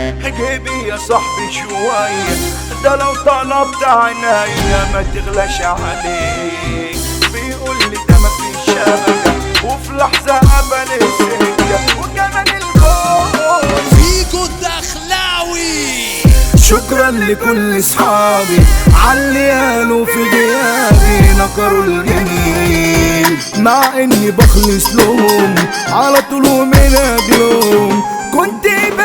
جيبي يا صاحبي شوية ده لو طلبت عينيا ما تغلاش عليك بيقول لي ده مفيش شبكة وفي لحظة قبل السكة وكمان الخوف فيجو الدخلاوي شكرا لكل اصحابي عاللي قالوا في غيابي نكروا الجميل مع اني بخلص لهم على طول ومن اجلهم كنت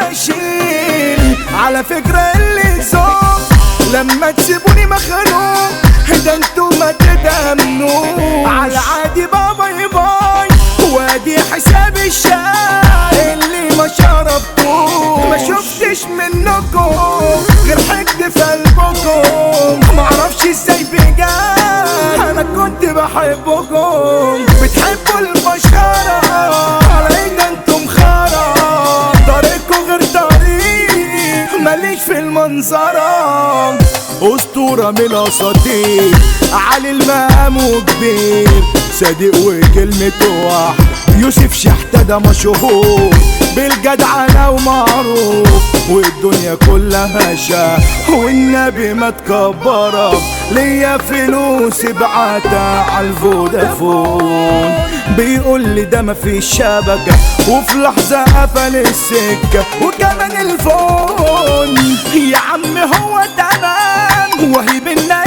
بشيل على فكرة اللي زوم لما تسيبوني مخنوق ده انتوا ما تتأمنوا على عادي بابا باي وادي حساب الشاي اللي ما شربتوه ما شفتش منكم غير حقد في قلبكم معرفش ازاي بجد انا كنت بحبكم بتحبوا البشرة على ايه ده انتم خرا طريقكم غير طريق ماليش في المنظرة اسطورة من الاساطير علي المقام وكبير صادق وكلمته واحد يوسف شحتة ده مشهور بالجدعنة ومعروف والدنيا كلها شا والنبي ما تكبرك ليا فلوس ابعتها على الفودافون بيقول لي ده مفيش شبكة وفي لحظة قفل السكة وكمان الفون يا عم هو تمام وهي بينا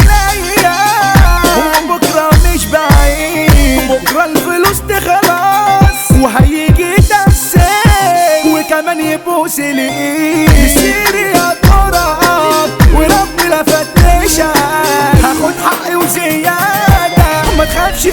الايام وبكرة مش بعيد بكرة الفلوس تخلص وهيجي تمسك وكمان يبوس الايد يسيري يا تراب وربي لا فتشك هاخد حقي وزيادة ما تخافش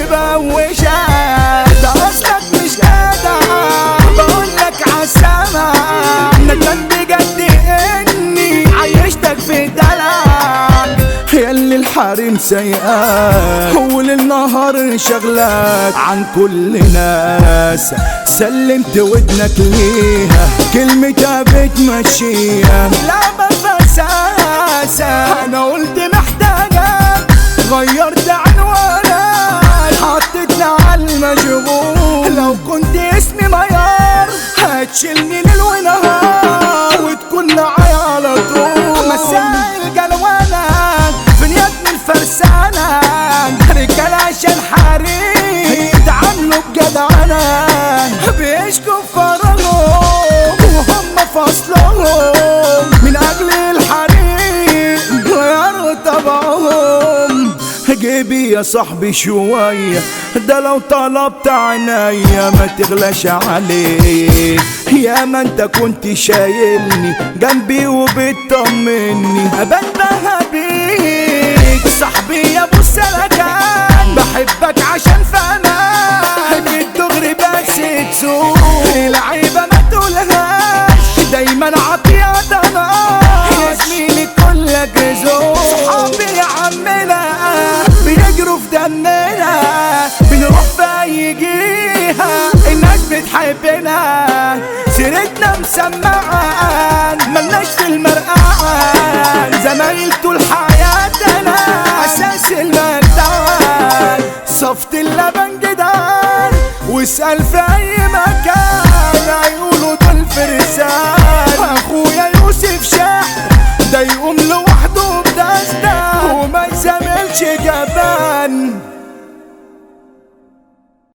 بوشك ده اصلك مش جدع بقولك عالسما ندمان بجد اني عيشتك في دلع ياللي الحريم سيئات وليل نهار شغلك عن كل ناس سلمت ودنك ليها كلمتها بتمشيها لعبة فساسة انا قلت محتاجك غيرت عنوانك حطيتنا على المشغول لو كنت اسمي ميار هتشيلني ليل ونهار وتكون معايا على طول مسائل جلوانك في نيات من الفرسانة رجالة عشان حريم يتعاملوا بجدعنة بيشكوا فراغهم وهم فصلهم من أجل الحريم غيروا طبعهم جيبي يا صاحبي شوية ده لو طلبت عينيا ما تغلاش عليك يا ما انت كنت شايلني جنبي وبتطمني بنبه بيك صاحبي يا ابو السلكان بحبك عشان فاهمك جيت دغري بس تسوق العيبة ما تقولهاش دايما عطياتنا يا زميلي كلك ذوق صحابي يا عمنا بيجروا في دمنا بنروح في اي جهة الناس بتحبنا سيرتنا مسمعة ملناش في المرقعة زمايل طول حياتنا اساس المجدعة صفت اللبن جدعان واسأل في اي